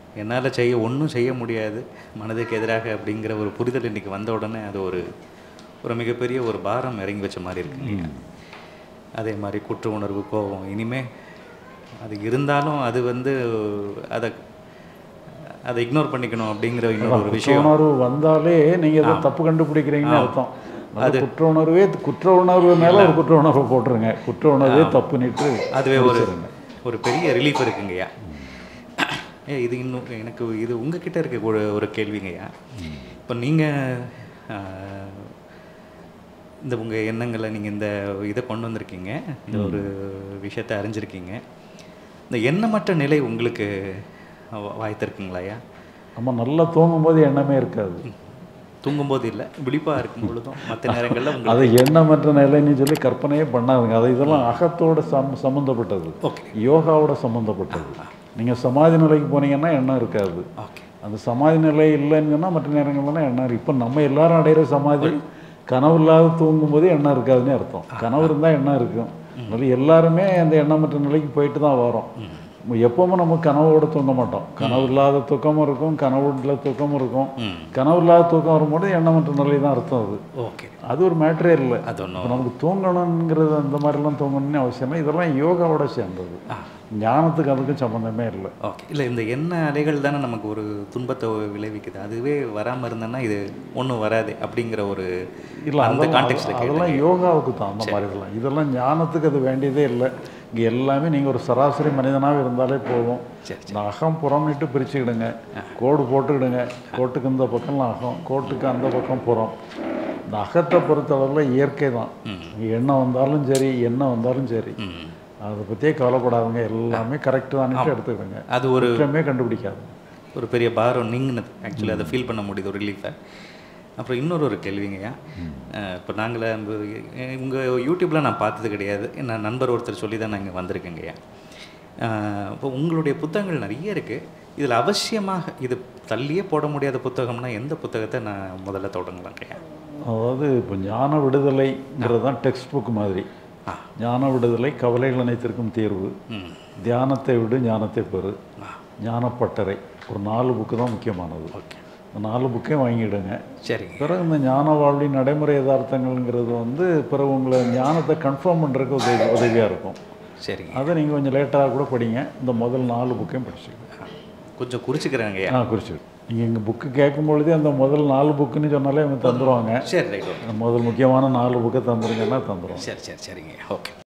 என்னால் செய்ய ஒன்றும் செய்ய முடியாது மனதுக்கு எதிராக அப்படிங்கிற ஒரு புரிதல் இன்றைக்கி வந்த உடனே அது ஒரு ஒரு மிகப்பெரிய ஒரு பாரம் இறங்கி வச்ச மாதிரி இருக்குங்க அதே மாதிரி குற்ற உணர்வு கோபம் இனிமே அது இருந்தாலும் அது வந்து அதை அதை இக்னோர் பண்ணிக்கணும் அப்படிங்கிற இன்னொரு ஒரு குற்ற விஷயம் உணர்வு வந்தாலே நீங்க ஏதோ தப்பு கண்டுபிடிக்கிறீங்கன்னு அர்த்தம் அது குற்ற உணர்வே குற்ற உணர்வு மேல ஒரு குற்ற உணர்வு போட்டுருங்க குற்ற உணர்வே தப்புன்னுட்டு அதுவே ஒரு ஒரு பெரிய ரிலீஃப் இருக்குங்கய்யா ஏ இது இன்னும் எனக்கு இது உங்ககிட்ட இருக்க ஒரு ஒரு கேள்விங்கய்யா இப்போ நீங்கள் இந்த உங்கள் எண்ணங்களை நீங்கள் இந்த இதை கொண்டு வந்திருக்கீங்க இந்த ஒரு விஷயத்தை அறிஞ்சிருக்கீங்க இந்த எண்ணமற்ற நிலை உங்களுக்கு வா- வாய்த்திருக்குங்களா ஐயா நம்ம நல்லா தூங்கும் போது எண்ணமே இருக்காது தூங்கும்போது இல்லை விழிப்பாக இருக்கும் பொழுதும் மற்ற நேரங்களில் உங்களுக்கு அது எண்ணமற்ற நிலைன்னு சொல்லி கற்பனையே பண்ணாதுங்க அது இதெல்லாம் அகத்தோட சம் சம்மந்தப்பட்டது ஓகே யோகாவோட சம்மந்தப்பட்டது நீங்க சமாதி நிலைக்கு போனீங்கன்னா எண்ணம் இருக்காது ஓகே அந்த சமாதி நிலை இல்லைன்னு சொன்னா மற்ற நேரங்கள்லாம் எண்ணம் இருக்கு இப்போ நம்ம எல்லாரும் அடையிற சமாதி கனவு இல்லாத தூங்கும்போது எண்ணம் இருக்காதுன்னு அர்த்தம் கனவு இருந்தால் எண்ணம் இருக்கும் அதனால எல்லாருமே அந்த எண்ணமற்ற நிலைக்கு போயிட்டு தான் வரோம் எப்பவுமே நம்ம கனவோட தூங்க மாட்டோம் கனவு இல்லாத தூக்கமும் இருக்கும் கனவு உள்ள தூக்கமும் இருக்கும் ம் கனவு இல்லாத தூக்கம் வரும்போது எண்ணமற்ற நிலை தான் அர்த்தம் அது ஓகே அது ஒரு மேட்டரே இல்லை அது ஒன்றும் இப்போ நமக்கு தூங்கணுங்கிறது அந்த மாதிரிலாம் தூங்கணும்னு அவசியம் இல்லை இதெல்லாம் யோகாவோட சேர்ந்தது ஞானத்துக்கு அதுக்கும் சம்மந்தமே இல்லை ஓகே இல்லை இந்த எண்ண அலைகள் தானே நமக்கு ஒரு துன்பத்தை விளைவிக்குது அதுவே வராமல் இருந்தேன்னா இது ஒன்றும் வராது அப்படிங்கிற ஒரு இல்லை அந்த அதெல்லாம் கான்டெக்ட்ல அதெல்லாம் யோகாவுக்கு தான் அந்த மாதிரி இதெல்லாம் இதெல்லாம் ஞானத்துக்கு அது வேண்டியதே இல்லை இங்கே எல்லாமே நீங்கள் ஒரு சராசரி மனிதனாக இருந்தாலே போதும் சரி இந்த அகம் புறம்னுட்டு பிரிச்சுக்கிடுங்க கோடு போட்டுக்கிடுங்க கோட்டுக்கு இந்த பக்கம்லாம் அகம் கோட்டுக்கு அந்த பக்கம் புறம் இந்த அகத்தை பொறுத்தளவில் இயற்கை தான் எண்ணம் வந்தாலும் சரி எண்ணம் வந்தாலும் சரி ம் அதை பற்றியே கவலைப்படாதுங்க எல்லாமே கரெக்டு தான்ட்டு எடுத்துக்கிடுங்க அது ஒரு குற்றமே கண்டுபிடிக்காது ஒரு பெரிய பாரம் நீங்கினது ஆக்சுவலி அதை ஃபீல் பண்ண முடியுது ஒரு ரிலீஃபை அப்புறம் இன்னொரு ஒரு கேள்விங்கய்யா அஹ் இப்போ நாங்கள் உங்கள் யூடியூப்பில் நான் பார்த்தது கிடையாது நான் நண்பர் ஒருத்தர் சொல்லி தான் நான் இங்கே வந்திருக்கேங்கய்யா அஹ் இப்போ உங்களுடைய புத்தகங்கள் நிறைய இருக்குது இதில் அவசியமாக இது தள்ளியே போட முடியாத புத்தகம்னா எந்த புத்தகத்தை நான் முதல்ல தொடங்கலாங்கய்யா அதாவது இப்போ ஞான விடுதலைங்கிறது தான் டெக்ஸ்ட் புக் மாதிரி ஆ ஞான விடுதலை கவலைகள் அனைத்திற்கும் தீர்வு ம் தியானத்தை விடு ஞானத்தை பெறு ஞானப்பட்டறை ஒரு நாலு புக்கு தான் முக்கியமானது ஓகே இந்த நாலு புக்கையும் வாங்கிடுங்க சரிங்க பிறகு இந்த ஞான வாழ்வின் நடைமுறை யதார்த்தங்கள்ங்கிறது வந்து பிறகு உங்களை ஞானத்தை கன்ஃபார்ம் பண்ணுறதுக்கு உதவி உதவியாக இருக்கும் சரிங்க அதை நீங்கள் கொஞ்சம் லேட்டாக கூட படிங்க இந்த முதல் நாலு புக்கையும் படிச்சுக்கோங்க கொஞ்சம் குறிச்சிக்கிறேங்கய்யா ஆ குறிச்சு நீங்கள் எங்கள் புக்கு கேட்கும் பொழுதே அந்த முதல் நாலு புக்குன்னு சொன்னாலே அவங்க தந்துடுவாங்க சரி ரைட் ஓகே முதல் முக்கியமான நாலு புக்கை தந்துருங்கன்னா தந்துடுவாங்க சரி சரி சரிங்க ஓகே